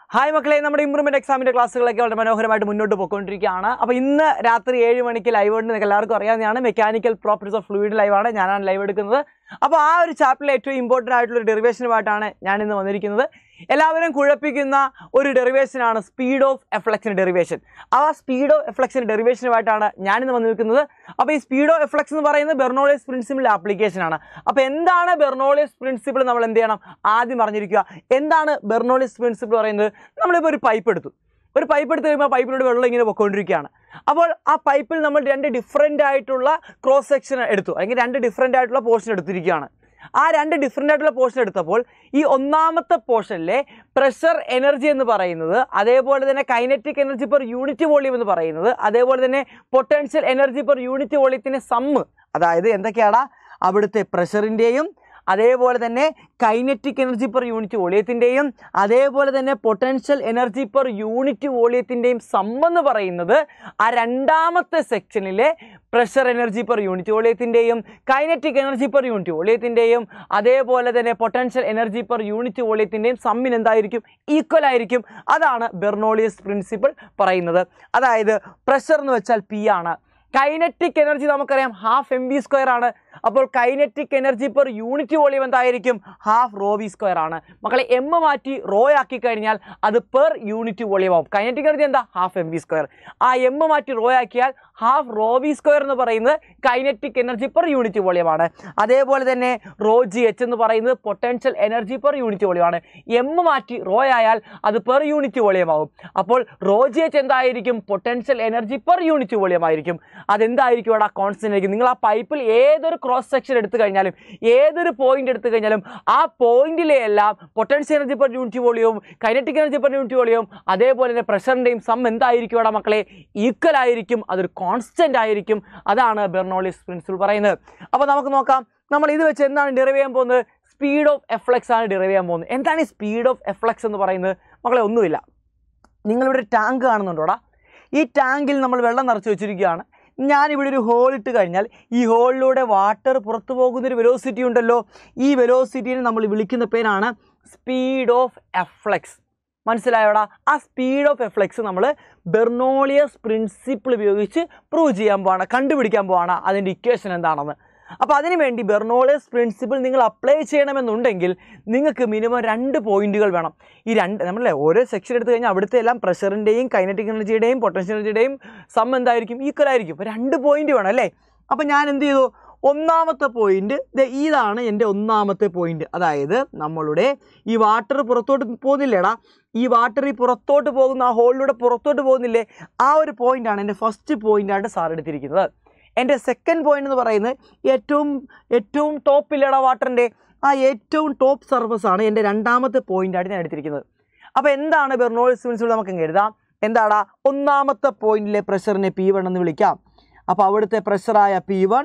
hi മക്കളെ നമ്മുടെ improvement എക്സാമിന്റെ ക്ലാസ്സുകളൊക്കെ വളരെ മനോഹരമായിട്ട് മുന്നോട്ട് പോയിക്കൊണ്ടിരിക്കുകയാണ് അപ്പോൾ ഇന്ന് രാത്രി ഏഴ് മണിക്ക് ലൈവ് ഉണ്ട് നിങ്ങൾക്ക് എല്ലാവർക്കും അറിയാവുന്നതാണ് മെക്കാനിക്കൽ പ്രോപ്പർട്ടീസ് ഓഫ് ഫ്ലൂയിഡ് ലൈവാണ് ഞാനാണ് ലൈവ് എടുക്കുന്നത് അപ്പോൾ ആ ഒരു ചാപ്റ്ററിലെ ഏറ്റവും ഇമ്പോർട്ടൻ്റ് ആയിട്ടുള്ള ഒരു ഡെറിവേഷനുമായിട്ടാണ് ഞാൻ ഇന്ന് വന്നിരിക്കുന്നത് എല്ലാവരും കുഴപ്പിക്കുന്ന ഒരു ഡെറിവേഷനാണ് സ്പീഡ് ഓഫ് എഫ്ലക്സിൻ്റെ ഡെറിവേഷൻ ആ സ്പീഡ് ഓഫ് എഫ്ലക്സിൻ്റെ ഡെറിവേഷനുമായിട്ടാണ് ഞാനിന്ന് വന്നിരിക്കുന്നത് അപ്പോൾ ഈ സ്പീഡ് ഓഫ് എഫ്ലക്സ് എന്ന് പറയുന്നത് ബെർണോളിയസ് പ്രിൻസിപ്പിളിൻ്റെ ആപ്ലിക്കേഷൻ ആണ് അപ്പോൾ എന്താണ് ബെർണോളിയസ് പ്രിൻസിപ്പിൾ നമ്മൾ എന്ത് ചെയ്യണം ആദ്യം അറിഞ്ഞിരിക്കുക എന്താണ് ബെർണോളിയസ് പ്രിൻസിപ്പിൾ പറയുന്നത് നമ്മളിപ്പോൾ ഒരു പൈപ്പ് എടുത്തു ഒരു പൈപ്പ് എടുത്ത് കഴിയുമ്പോൾ ആ പൈപ്പിലൂടെ വെള്ളം ഇങ്ങനെ പൊയ്ക്കൊണ്ടിരിക്കുകയാണ് അപ്പോൾ ആ പൈപ്പിൽ നമ്മൾ രണ്ട് ഡിഫറെൻ്റ് ആയിട്ടുള്ള ക്രോസ് സെക്ഷൻ എടുത്തു അല്ലെങ്കിൽ രണ്ട് ഡിഫറെൻ്റ് ആയിട്ടുള്ള പോർഷൻ എടുത്തിരിക്കുകയാണ് ആ രണ്ട് ഡിഫറെൻ്റ് ആയിട്ടുള്ള പോർഷൻ എടുത്തപ്പോൾ ഈ ഒന്നാമത്തെ പോർഷനിലെ പ്രഷർ എനർജി എന്ന് പറയുന്നത് അതേപോലെ തന്നെ kinetic energy per unit volume എന്ന് പറയുന്നത് അതേപോലെ തന്നെ പൊട്ടൻഷ്യൽ എനർജി പെർ യൂണിറ്റ് വോളിയത്തിൻ്റെ സമ്മ് അതായത് എന്തൊക്കെയാണ് അവിടുത്തെ പ്രഷറിൻ്റെയും അതേപോലെ തന്നെ കൈനറ്റിക് എനർജി പെർ യൂണിറ്റ് വോളിയത്തിൻ്റെയും അതേപോലെ തന്നെ പൊട്ടൻഷ്യൽ എനർജി പെർ യൂണിറ്റ് വോളിയത്തിൻ്റെയും സമ്മെന്ന് പറയുന്നത് ആ രണ്ടാമത്തെ സെക്ഷനിലെ പ്രഷർ എനർജി പെർ യൂണിറ്റ് വോളിയത്തിൻ്റെയും കൈനറ്റിക് എനർജി പെർ യൂണിറ്റ് വോളിയത്തിൻ്റെയും അതേപോലെ തന്നെ പൊട്ടൻഷ്യൽ എനർജി പെർ യൂണിറ്റ് വോളിയത്തിൻ്റെയും സമ്മിന് എന്തായിരിക്കും ഈക്വൽ ആയിരിക്കും അതാണ് ബെർണോളിയസ് പ്രിൻസിപ്പിൾ പറയുന്നത് അതായത് പ്രഷർ എന്ന് വെച്ചാൽ പി ആണ് കൈനറ്റിക് എനർജി നമുക്കറിയാം ഹാഫ് എം വി സ്ക്വയർ ആണ് അപ്പോൾ kinetic energy per unit volume എന്തായിരിക്കും ഹാഫ് റോ വി സ്ക്വയർ ആണ് മക്കളെ എം മാറ്റി റോ ആക്കി കഴിഞ്ഞാൽ അത് പെർ യൂണിറ്റ് വോളിയം ആവും കൈനറ്റിക് എനർജി എന്താ ഹാഫ് എം വി സ്ക്വയർ ആ എം മാറ്റി റോ ആക്കിയാൽ ഹാഫ് റോ വി സ്ക്വയർ എന്ന് പറയുന്നത് kinetic energy per unit volume ആണ് അതേപോലെ തന്നെ റോ ജി എച്ച് എന്ന് പറയുന്നത് potential energy per unit volume ആണ് എം മാറ്റി റോ ആയാൽ അത് പെർ യൂണിറ്റ് വോളിയം ആവും അപ്പോൾ റോ ജി എച്ച് എന്തായിരിക്കും potential energy per unit volume ആയിരിക്കും അതെന്തായിരിക്കും അവിടെ കോൺസ്റ്റന്റ് ആയിരിക്കും നിങ്ങൾ ആ പൈപ്പിൽ ഏതൊരു ക്രോസ് സെക്ഷൻ എടുത്തു കഴിഞ്ഞാലും ഏതൊരു പോയിന്റ് എടുത്തു കഴിഞ്ഞാലും ആ പോയിന്റിലെ എല്ലാം പൊട്ടൻഷ്യൽ എനർജി പെർ യൂണിറ്റ് വോളിയവും കൈനറ്റിക് എനർജി പെർ യൂണിറ്റ് വോളിയവും അതേപോലെ തന്നെ പ്രഷറിൻ്റെയും സം എന്തായിരിക്കും അവിടെ മക്കളെ ഈക്വൽ ആയിരിക്കും അതൊരു കോൺസ്റ്റന്റ് ആയിരിക്കും അതാണ് ബെർണോളിസ് പ്രിൻസിപ്പിൾ പറയുന്നത് അപ്പോൾ നമുക്ക് നോക്കാം നമ്മൾ ഇത് വെച്ച് എന്താണ് ഡിറൈവ് ചെയ്യാൻ പോകുന്നത് സ്പീഡ് ഓഫ് എഫ്ലക്സ് ആണ് ഡിറൈവ് ചെയ്യാൻ പോകുന്നത് എന്താണ് ഈ സ്പീഡ് ഓഫ് എഫ്ലക്സ് എന്ന് പറയുന്നത് മക്കളെ ഒന്നുമില്ല നിങ്ങളിവിടെ ഒരു ടാങ്ക് കാണുന്നുണ്ടോടാ ഈ ടാങ്കിൽ നമ്മൾ വെള്ളം നിറച്ച് വെച്ചിരിക്കുകയാണ് ഞാനിവിടെ ഒരു ഹോൾ ഇട്ട് കഴിഞ്ഞാൽ ഈ ഹോളിലൂടെ വാട്ടർ പുറത്തു പോകുന്നൊരു വെലോസിറ്റി ഉണ്ടല്ലോ ഈ വെലോസിറ്റിനെ നമ്മൾ വിളിക്കുന്ന പേരാണ് സ്പീഡ് ഓഫ് എഫ്ലക്സ് മനസ്സിലായോടാ ആ സ്പീഡ് ഓഫ് എഫ്ലക്സ് നമ്മൾ ബെർണോളിയസ് പ്രിൻസിപ്പിൾ ഉപയോഗിച്ച് പ്രൂവ് ചെയ്യാൻ പോവാണ് കണ്ടുപിടിക്കാൻ പോവാണ് അതിൻ്റെ ഇക്വേഷൻ എന്താണെന്ന് അപ്പോൾ അതിന് വേണ്ടി ബെർണോളിയസ് പ്രിൻസിപ്പിൾ നിങ്ങൾ അപ്ലൈ ചെയ്യണമെന്നുണ്ടെങ്കിൽ നിങ്ങൾക്ക് മിനിമം രണ്ട് പോയിന്റുകൾ വേണം ഈ രണ്ട് നമ്മളല്ലേ ഓരോ സെക്ഷൻ എടുത്തു കഴിഞ്ഞാൽ അവിടുത്തെ എല്ലാം പ്രഷറിൻ്റെയും കൈനറ്റിക് എനർജിയുടെയും പൊട്ടൻഷ്യൽ എനർജിയുടെയും സം എന്തായിരിക്കും ഈക്വൽ ആയിരിക്കും അപ്പോൾ രണ്ട് പോയിന്റ് വേണം അല്ലേ അപ്പോൾ ഞാൻ എന്ത് ചെയ്തു ഒന്നാമത്തെ പോയിന്റ് ഇതാണ് എൻ്റെ ഒന്നാമത്തെ പോയിന്റ് അതായത് നമ്മളുടെ ഈ വാട്ടർ പുറത്തോട്ട് പോകുന്നില്ലേടാ ഈ വാട്ടർ ഈ പുറത്തോട്ട് പോകുന്ന ആ ഹോളിലൂടെ പുറത്തോട്ട് പോകുന്നില്ലേ ആ ഒരു പോയിന്റാണ് എൻ്റെ ഫസ്റ്റ് പോയിന്റായിട്ട് സാർ എടുത്തിരിക്കുന്നത് എൻ്റെ സെക്കൻഡ് പോയിന്റ് എന്ന് പറയുന്നത് ഏറ്റവും ഏറ്റവും ടോപ്പില്ലടാ വാട്ടറിൻ്റെ ആ ഏറ്റവും ടോപ്പ് സർഫസ് ആണ് എൻ്റെ രണ്ടാമത്തെ പോയിന്റായിട്ട് ഞാൻ എടുത്തിരിക്കുന്നത് അപ്പോൾ എന്താണ് ബെർണോളിസ് പ്രിൻസിപ്പിൾ നമുക്ക് അങ്ങ് എഴുതാം എന്താടാ ഒന്നാമത്തെ പോയിന്റിലെ പ്രഷറിനെ പി വൺ എന്ന് വിളിക്കാം അപ്പോൾ അവിടുത്തെ പ്രഷറായ പി വൺ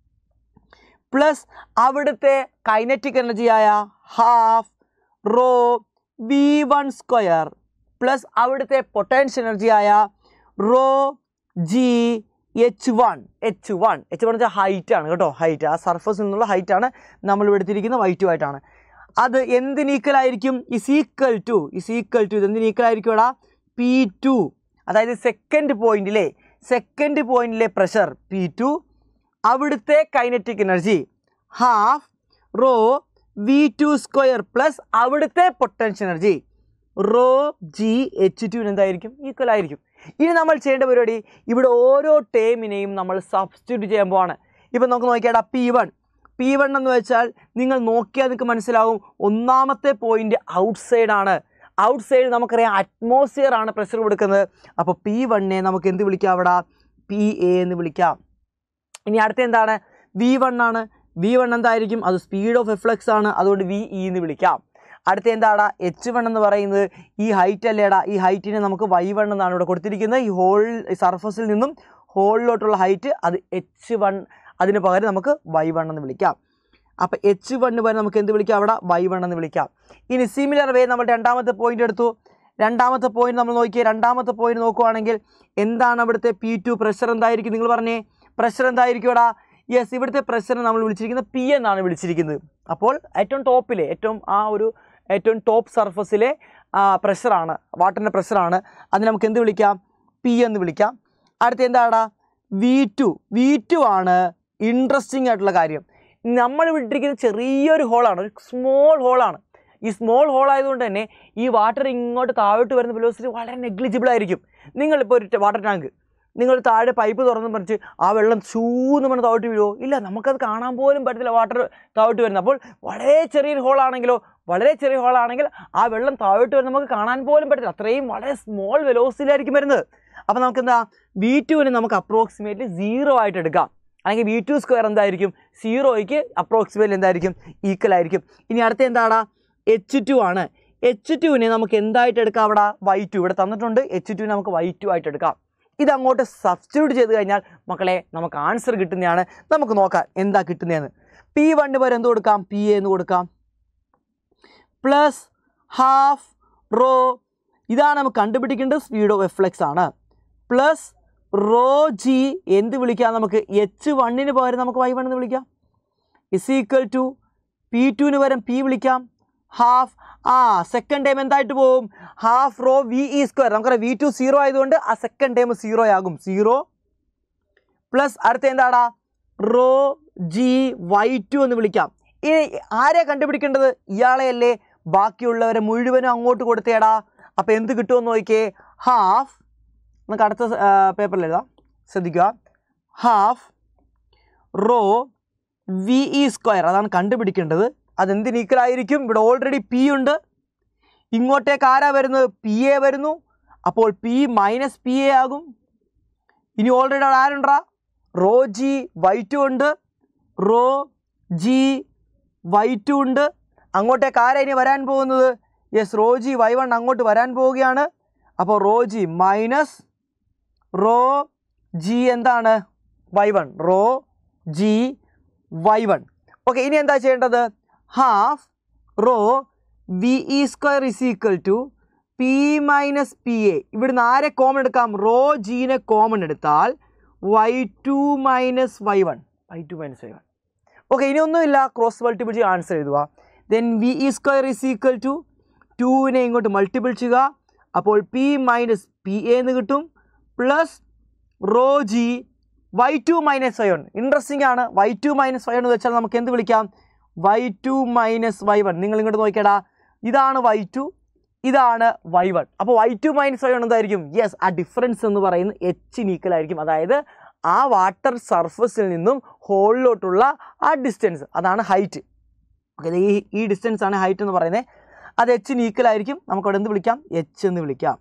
പ്ലസ് അവിടുത്തെ കൈനറ്റിക് എനർജിയായ half rho V one square plus അവിടുത്തെ പൊട്ടൻഷ്യൽ എനർജിയായ rho G H one H one H one വെച്ചാൽ ഹൈറ്റ് ആണ് കേട്ടോ ഹൈറ്റ് ആ സർഫസിൽ നിന്നുള്ള ഹൈറ്റ് ആണ് നമ്മൾ എടുത്തിരിക്കുന്ന വൈറ്റ് ആയിട്ടാണ് അത് എന്തിന് ഈക്വൽ ആയിരിക്കും is equal to is equal to ഇത് എന്തിന് ഈക്വൽ ആയിരിക്കും എടാ പി ടു അതായത് സെക്കൻഡ് പോയിന്റിലെ സെക്കൻഡ് പോയിന്റിലെ പ്രഷർ പി ടു അവിടുത്തെ kinetic energy half rho V two square plus അവിടുത്തെ potential energy rho G H two എന്തായിരിക്കും ഈക്വൽ ആയിരിക്കും ഇനി നമ്മൾ ചെയ്യേണ്ട പരിപാടി ഇവിടെ ഓരോ ടേമിനെയും നമ്മൾ സബ്സ്റ്റിറ്റ്യൂട്ട് ചെയ്യാൻ പോവാണ് ഇപ്പം നമുക്ക് നോക്കിയാടാ പി വൺ പി വൺ എന്ന് വെച്ചാൽ നിങ്ങൾ നോക്കിയാൽ നിങ്ങൾക്ക് മനസ്സിലാവും ഒന്നാമത്തെ പോയിന്റ് ഔട്ട് സൈഡ് ആണ് ഔട്ട് സൈഡ് നമുക്കറിയാം അറ്റ്മോസ്ഫിയർ ആണ് പ്രഷർ കൊടുക്കുന്നത് അപ്പോൾ പി വണ്ണിനെ നമുക്ക് എന്ത് വിളിക്കാം അവിടെ പി എ എന്ന് വിളിക്കാം ഇനി അടുത്ത എന്താണ് വി വൺ ആണ് വി വൺ എന്തായിരിക്കും അത് സ്പീഡ് ഓഫ് എഫ്ലക്സ് ആണ് അതുകൊണ്ട് വി ഇ എന്ന് വിളിക്കാം അടുത്ത എന്താടാ എച്ച് വൺ എന്ന് പറയുന്നത് ഈ ഹൈറ്റ് അല്ലേടാ ഈ ഹൈറ്റിനെ നമുക്ക് വൈ വൺ എന്നാണ് ഇവിടെ കൊടുത്തിരിക്കുന്നത് ഈ ഹോൾ സർഫസിൽ നിന്നും ഹോളിലോട്ടുള്ള ഹൈറ്റ് അത് എച്ച് വൺ അതിന് പകരം നമുക്ക് വൈ വൺ എന്ന് വിളിക്കാം അപ്പോൾ എച്ച് വണ്ണ് പകരം നമുക്ക് എന്ത് വിളിക്കാം അവിടെ വൈ വൺ എന്ന് വിളിക്കാം ഇനി സിമിലർ വേ നമ്മൾ രണ്ടാമത്തെ പോയിന്റ് എടുത്തു രണ്ടാമത്തെ പോയിന്റ് നമ്മൾ നോക്കിയേ രണ്ടാമത്തെ പോയിന്റ് നോക്കുവാണെങ്കിൽ എന്താണ് അവിടുത്തെ പി ടു പ്രഷർ എന്തായിരിക്കും നിങ്ങൾ പറഞ്ഞേ പ്രഷർ എന്തായിരിക്കും എടാ യെസ് ഇവിടുത്തെ പ്രഷർ നമ്മൾ വിളിച്ചിരിക്കുന്നത് പി എന്നാണ് വിളിച്ചിരിക്കുന്നത് അപ്പോൾ ഏറ്റവും ടോപ്പിലെ ഏറ്റവും ആ ഒരു ഏറ്റവും ടോപ്പ് സർഫസിലെ പ്രഷറാണ് വാട്ടറിൻ്റെ പ്രഷറാണ് അതിന് നമുക്ക് എന്ത് വിളിക്കാം പി എന്ന് വിളിക്കാം അടുത്ത എന്താടാ വി ടു വി ടു ആണ് ഇൻട്രസ്റ്റിംഗ് ആയിട്ടുള്ള കാര്യം നമ്മൾ വിട്ടിരിക്കുന്ന ചെറിയൊരു ഹോളാണ് ഒരു സ്മോൾ ഹോളാണ് ഈ സ്മോൾ ഹോൾ ആയതുകൊണ്ട് തന്നെ ഈ വാട്ടർ ഇങ്ങോട്ട് താഴോട്ട് വരുന്ന വെലോസിറ്റി വളരെ നെഗ്ലിജിബിൾ ആയിരിക്കും നിങ്ങളിപ്പോൾ ഒരു വാട്ടർ ടാങ്ക് നിങ്ങൾ താഴെ പൈപ്പ് തുറന്ന് പറിച്ച് ആ വെള്ളം ചൂന്ന് പറഞ്ഞ് താഴോട്ട് വീഴുമോ ഇല്ല നമുക്കത് കാണാൻ പോലും പറ്റത്തില്ല വാട്ടർ താഴോട്ട് വരുന്നത് അപ്പോൾ വളരെ ചെറിയൊരു ഹോളാണെങ്കിലോ വളരെ ചെറിയ ഹോളാണെങ്കിൽ ആ വെള്ളം താഴോട്ട് വരുന്നത് നമുക്ക് കാണാൻ പോലും പറ്റില്ല അത്രയും വളരെ സ്മോൾ വെലോസിറ്റിയിലായിരിക്കും വരുന്നത് അപ്പോൾ നമുക്ക് എന്താ വി ടുവിന് നമുക്ക് അപ്രോക്സിമേറ്റ്ലി സീറോ ആയിട്ട് എടുക്കാം അല്ലെങ്കിൽ വി ടു സ്ക്വയർ എന്തായിരിക്കും സീറോയ്ക്ക് അപ്രോക്സിമേറ്റ്ലി എന്തായിരിക്കും ഈക്വൽ ആയിരിക്കും ഇനി അടുത്ത എന്താടാ എച്ച് ടു ആണ് എച്ച് ടുവിനെ നമുക്ക് എന്തായിട്ട് എടുക്കാം അവിടെ വൈ ടു ഇവിടെ തന്നിട്ടുണ്ട് എച്ച് ടുവിനെ നമുക്ക് വൈ ടു ആയിട്ട് എടുക്കാം ഇത് അങ്ങോട്ട് സബ്സ്റ്റിറ്റ്യൂട്ട് ചെയ്ത് കഴിഞ്ഞാൽ മക്കളെ നമുക്ക് ആൻസർ കിട്ടുന്നതാണ് നമുക്ക് നോക്കാം എന്താ കിട്ടുന്നതെന്ന് പി വണ്ണിന് പകരം എന്ത് കൊടുക്കാം പി എ എന്ന് കൊടുക്കാം പ്ലസ് ഹാഫ് റോ ഇതാണ് നമുക്ക് കണ്ടുപിടിക്കേണ്ടത് സ്പീഡ് ഓഫ് എഫ്ലെക്സ് ആണ് പ്ലസ് റോ ജി എന്ത് വിളിക്കാം നമുക്ക് എച്ച് വണ്ണിന് പകരം നമുക്ക് വൈ വൺ എന്ന് വിളിക്കാം ഇസ് ഈക്വൽ ടു പി ടുവിന് പകരം പി വിളിക്കാം ഹാഫ് ആ സെക്കൻഡ് ടൈം എന്തായിട്ട് പോകും half rho V E square നമുക്കറിയാം വി ടു സീറോ ആയതുകൊണ്ട് ആ സെക്കൻഡ് ടൈം സീറോ ആകും സീറോ പ്ലസ് അടുത്ത എന്താടാ റോ ജി വൈ ടു എന്ന് വിളിക്കാം ഇനി ആരെ കണ്ടുപിടിക്കേണ്ടത് ഇയാളെയല്ലേ ബാക്കിയുള്ളവരെ മുഴുവനും അങ്ങോട്ട് കൊടുത്തേടാ അപ്പോൾ എന്ത് കിട്ടുമെന്ന് നോക്കിയേ ഹാഫ് നമുക്ക് അടുത്ത പേപ്പറിൽ എഴുതാം ശ്രദ്ധിക്കുക half rho V E square അതാണ് കണ്ടുപിടിക്കേണ്ടത് അതെന്തിന് ഈക്വൽ ആയിരിക്കും ഇവിടെ ഓൾറെഡി പി ഉണ്ട് ഇങ്ങോട്ടേക്ക് ആരാ വരുന്നത് പി എ വരുന്നു അപ്പോൾ പി മൈനസ് പി എ ആകും ഇനി ഓൾറെഡി അവിടെ ആരുണ്ടാ റോ ജി വൈ ടു ഉണ്ട് റോ ജി വൈ ടു ഉണ്ട് അങ്ങോട്ടേക്ക് ആരാ ഇനി വരാൻ പോകുന്നത് yes rho G Y one അങ്ങോട്ട് വരാൻ പോവുകയാണ് അപ്പോൾ rho G minus rho G എന്താണ് Y one rho G Y one okay ഇനി എന്താ ചെയ്യേണ്ടത് half rho V E square is equal to P minus P A ഇവിടുന്ന് ആരെ കോമൺ എടുക്കാം റോ ജീനെ കോമൺ എടുത്താൽ Y two minus Y one Y two minus Y one okay ഇനി ഒന്നുമില്ല ക്രോസ് മൾട്ടിപ്പിൾ ചെയ്യുക ആൻസർ എഴുതുക then V E square is equal to ടുവിനെ ഇങ്ങോട്ട് മൾട്ടിപ്പിൾ ചെയ്യുക അപ്പോൾ പി മൈനസ് പി എ എന്ന് കിട്ടും plus rho G Y two minus Y one interesting ആണ് Y two minus Y one എന്ന് വെച്ചാൽ നമുക്ക് എന്ത് വിളിക്കാം Y two minus Y one നിങ്ങൾ ഇങ്ങോട്ട് നോക്കിയടാ ഇതാണ് വൈ ടു ഇതാണ് വൈ വൺ അപ്പോൾ Y two minus Y one എന്തായിരിക്കും യെസ് ആ ഡിഫറൻസ് എന്ന് പറയുന്നത് എച്ച് ഈക്വൽ ആയിരിക്കും അതായത് ആ വാട്ടർ സർഫസിൽ നിന്നും ഹോളിലോട്ടുള്ള ആ ഡിസ്റ്റൻസ് അതാണ് ഹൈറ്റ് ഓക്കെ ഈ ഈ ഡിസ്റ്റൻസ് ആണ് ഹൈറ്റ് എന്ന് പറയുന്നത് അത് എച്ചിന് ഈക്വൽ ആയിരിക്കും നമുക്ക് അവിടെ എന്ത് വിളിക്കാം എച്ച് എന്ന് വിളിക്കാം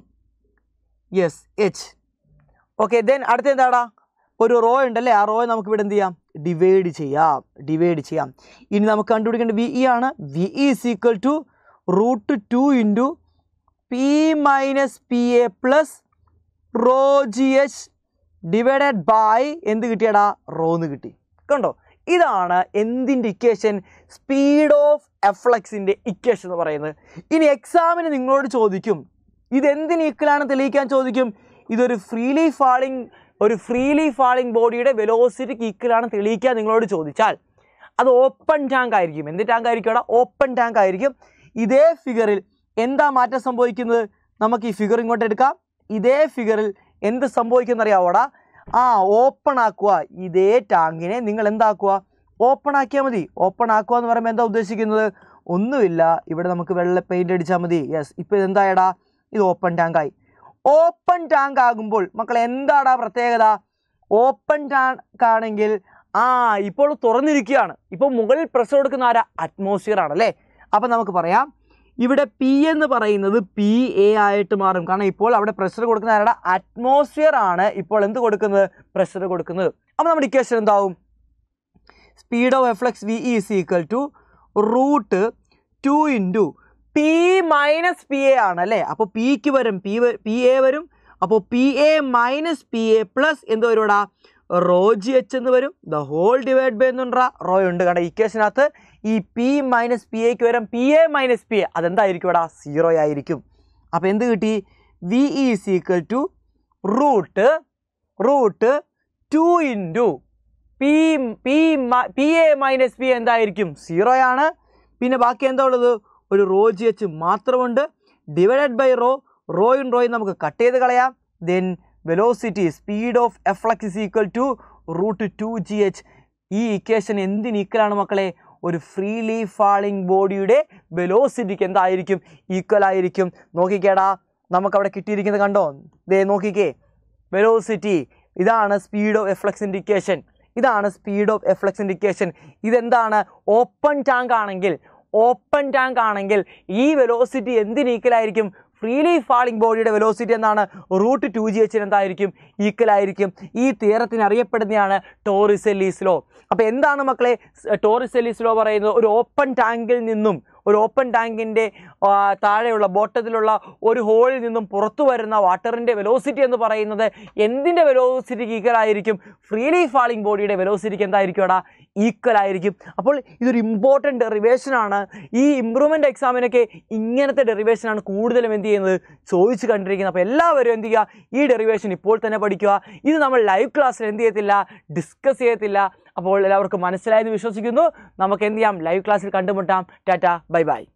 യെസ് എച്ച് ഓക്കെ ദെൻ അടുത്ത എന്താടാ ഒരു റോ ഉണ്ടല്ലേ ആ റോയെ നമുക്ക് ഇവിടെ എന്ത് ചെയ്യാം ഡിവൈഡ് ചെയ്യാം ഡിവൈഡ് ചെയ്യാം ഇനി നമുക്ക് കണ്ടുപിടിക്കേണ്ട വി ഇ ആണ് V E is equal to root two into P minus P A plus rho G H divided by എന്ത് കിട്ടിയടാ റോ എന്ന് കിട്ടി കണ്ടോ ഇതാണ് എന്തിൻ്റെ ഇക്വേഷൻ സ്പീഡ് ഓഫ് എഫ്ലക്സിൻ്റെ ഇക്വേഷൻ എന്ന് പറയുന്നത് ഇനി എക്സാമിന് നിങ്ങളോട് ചോദിക്കും ഇതെന്തിന് ഈക്വലാണ് തെളിയിക്കാൻ ചോദിക്കും ഇതൊരു ഫ്രീലി ഫാളിങ് ഒരു ഫ്രീലി ഫാളിങ് ബോഡിയുടെ വെലോസിറ്റിക്ക് ഈക്വലാണ് തെളിയിക്കാൻ നിങ്ങളോട് ചോദിച്ചാൽ അത് ഓപ്പൺ ടാങ്ക് ആയിരിക്കും എന്ത് ടാങ്ക് ആയിരിക്കും അവിടെ ഓപ്പൺ ടാങ്ക് ആയിരിക്കും ഇതേ ഫിഗറിൽ എന്താ മാറ്റം സംഭവിക്കുന്നത് നമുക്ക് ഈ ഫിഗർ ഇങ്ങോട്ട് എടുക്കാം ഇതേ ഫിഗറിൽ എന്ത് സംഭവിക്കുന്ന അറിയാവോടാ ആ ഓപ്പൺ ആക്കുക ഇതേ ടാങ്കിനെ നിങ്ങൾ എന്താക്കുക ഓപ്പൺ ആക്കിയാൽ മതി ഓപ്പൺ ആക്കുക എന്ന് പറയുമ്പോൾ എന്താ ഉദ്ദേശിക്കുന്നത് ഒന്നുമില്ല ഇവിടെ നമുക്ക് വെള്ള പെയിന്റ് അടിച്ചാൽ മതി യെസ് ഇപ്പോൾ ഇതെന്തായടാ ഇത് ഓപ്പൺ ടാങ്ക് ആയി ഓപ്പൺ ടാങ്ക് ആകുമ്പോൾ മക്കളെ എന്താടാ പ്രത്യേകത ഓപ്പൺ ടാങ്ക് ആണെങ്കിൽ ആ ഇപ്പോൾ തുറന്നിരിക്കുകയാണ് ഇപ്പോൾ മുകളിൽ പ്രഷർ കൊടുക്കുന്ന ആരാ അറ്റ്മോസ്ഫിയർ ആണ് അല്ലേ അപ്പം നമുക്ക് പറയാം ഇവിടെ പി എന്ന് പറയുന്നത് പി എ ആയിട്ട് മാറും കാരണം ഇപ്പോൾ അവിടെ പ്രഷർ കൊടുക്കുന്ന ആരുടെ അറ്റ്മോസ്ഫിയർ ആണ് ഇപ്പോൾ എന്ത് കൊടുക്കുന്നത് പ്രഷർ കൊടുക്കുന്നത് അപ്പോൾ നമ്മുടെ ഇക്വേഷൻ എന്താവും speed of efflux V is equal to root two into P minus P A ആണ് അല്ലേ അപ്പോൾ പിക്ക് വരും പി പി എ വരും അപ്പോൾ P A minus P A plus എന്ത് വരുവാടാ റോ ജി എച്ച് എന്ന് വരും ദ ഹോൾ ഡിവൈഡ് ബൈ എന്നുണ്ടാ റോ ഉണ്ട് കാരണം ഇക്വേഷനകത്ത് ഈ പി മൈനസ് പി എക്ക് വരും P A minus P A അതെന്തായിരിക്കും ഇവിടെ സീറോ ആയിരിക്കും അപ്പോൾ എന്ത് കിട്ടി V is equal to root root two into P P P A minus P എന്തായിരിക്കും സീറോ ആണ് പിന്നെ ബാക്കി എന്താ ഉള്ളത് ഒരു rho G H മാത്രമുണ്ട് divided by rho റോയും റോയും നമുക്ക് കട്ട് ചെയ്ത് കളയാം then velocity speed of efflux is equal to root two G H ഈ ഇക്വേഷൻ എന്തിന് ഈക്വലാണ് മക്കളെ ഒരു ഫ്രീലി ഫാളിംഗ് ബോഡിയുടെ വെലോസിറ്റിക്ക് എന്തായിരിക്കും ഈക്വൽ ആയിരിക്കും നോക്കിക്കേടാ നമുക്കവിടെ കിട്ടിയിരിക്കുന്നത് കണ്ടോ ദേ നോക്കിക്കേ വെലോസിറ്റി ഇതാണ് സ്പീഡ് ഓഫ് എഫ്ലക്സ് ഇൻഡിക്കേഷൻ ഇതാണ് സ്പീഡ് ഓഫ് എഫ്ലക്സ് ഇൻഡിക്കേഷൻ ഇതെന്താണ് ഓപ്പൺ ടാങ്ക് ആണെങ്കിൽ ഓപ്പൺ ടാങ്ക് ആണെങ്കിൽ ഈ വെലോസിറ്റി എന്തിന് ഈക്വൽ ആയിരിക്കും ഫ്രീലി ഫാളിംഗ് ബോഡിയുടെ വെലോസിറ്റി എന്താണ് റൂട്ട് ടു ജി എച്ചിന് എന്തായിരിക്കും ഈക്വൽ ആയിരിക്കും ഈ തീരത്തിന് അറിയപ്പെടുന്നതാണ് ടോറിസെല്ലീസ് ലോ അപ്പോൾ എന്താണ് മക്കളെ ടോറിസെല്ലീസ് ലോ പറയുന്നത് ഒരു ഓപ്പൺ ടാങ്കിൽ നിന്നും ഒരു ഓപ്പൺ ടാങ്കിൻ്റെ താഴെയുള്ള ബോട്ടത്തിലുള്ള ഒരു ഹോളിൽ നിന്നും പുറത്തു വരുന്ന വാട്ടറിൻ്റെ വെലോസിറ്റി എന്ന് പറയുന്നത് എന്തിൻ്റെ വെലോസിറ്റിക്ക് ഈക്വൽ ആയിരിക്കും ഫ്രീലി ഫാളിംഗ് ബോഡിയുടെ വെലോസിറ്റിക്ക് എന്തായിരിക്കും എടാ ഈക്വൽ ആയിരിക്കും അപ്പോൾ ഇതൊരു ഇമ്പോർട്ടൻറ്റ് ഡെറിവേഷനാണ് ഈ ഇമ്പ്രൂവ്മെൻറ്റ് എക്സാമിനൊക്കെ ഇങ്ങനത്തെ ഡെറിവേഷനാണ് കൂടുതലും എന്ത് ചെയ്യുന്നത് ചോദിച്ചു കണ്ടിരിക്കുന്നത് അപ്പോൾ എല്ലാവരും എന്ത് ചെയ്യുക ഈ ഡെറിവേഷൻ ഇപ്പോൾ തന്നെ പഠിക്കുക ഇത് നമ്മൾ ലൈവ് ക്ലാസ്സിൽ എന്ത് ചെയ്യത്തില്ല ഡിസ്കസ് ചെയ്യത്തില്ല അപ്പോൾ എല്ലാവർക്കും മനസ്സിലായെന്ന് വിശ്വസിക്കുന്നു നമുക്ക് എന്ത് ചെയ്യാം ലൈവ് ക്ലാസ്സിൽ കണ്ടുമുട്ടാം ടാറ്റ ബൈ ബൈ